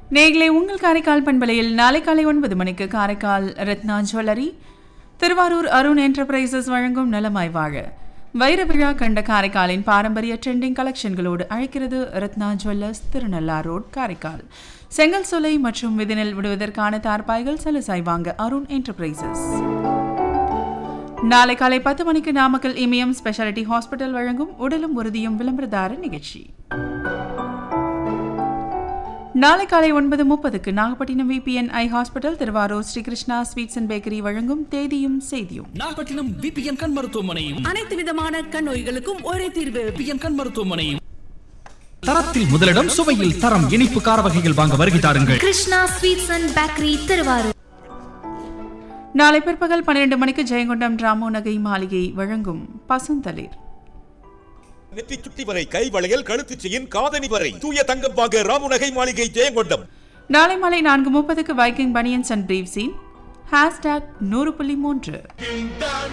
நேர்களை உங்கள் காரைக்கால் பண்பலையில் நாளை காலை ஒன்பது மணிக்கு காரைக்கால் ரத்னா ஜுவல்லரி திருவாரூர் அருண் என்டர்பிரைசஸ் வழங்கும் நலமாய் வாழ வைர விழா கண்ட காரைக்காலின் பாரம்பரிய ட்ரெண்டிங் கலெக்ஷன்களோடு அழைக்கிறது ரத்னா ஜுவல்லர்ஸ் திருநள்ளார் ரோட் காரைக்கால் செங்கல் சோலை மற்றும் விதினில் விடுவதற்கான தார்பாய்கள் சலுசாய் வாங்க அருண் என்டர்பிரைசஸ் நாளை காலை பத்து மணிக்கு நாமக்கல் இமயம் ஸ்பெஷாலிட்டி ஹாஸ்பிட்டல் வழங்கும் உடலும் உறுதியும் விளம்பரதார நிகழ்ச்சி நாளை காலை ஒன்பது முப்பதுக்கு Nagapattinam VBN eye hospital Thiruvarur Sri Krishna sweets and bakery வழங்கும் தேதியும் செய்தியும் நாகப்பட்டினம் விபிஎன் கண் மருத்துவமனையும் அனைத்து விதமான கண் நோய்களுக்கும் ஒரே தீர்வு விபிஎன் கண் மருத்துவமனையும் தரத்தில் முதலிடம் சுவையில் தரம் இனிப்பு கார வகைகள் வாங்க வருகை தாருங்கள் Krishna sweets and bakery Thiruvarur நாளை பிற்பகல் பன்னிரண்டு மணிக்கு ஜெயங்கொண்டம் ராமோ நகை மாளிகை வழங்கும் பசுந்தளிர் நெற்றி சுட்டி வரை கை வளையல் கழுத்து செயின் காதணி வரை தூய தங்கம் வாங்க ராமுநகை மாளிகை ஜெயங்கொண்டம் நாளை மாலை நான்கு முப்பதுக்கு வைக்கிங் பனியன்ஸ் அண்ட் பிரீவ்ஸின் ஹேஷ்டாக் நூறு புள்ளி மூன்று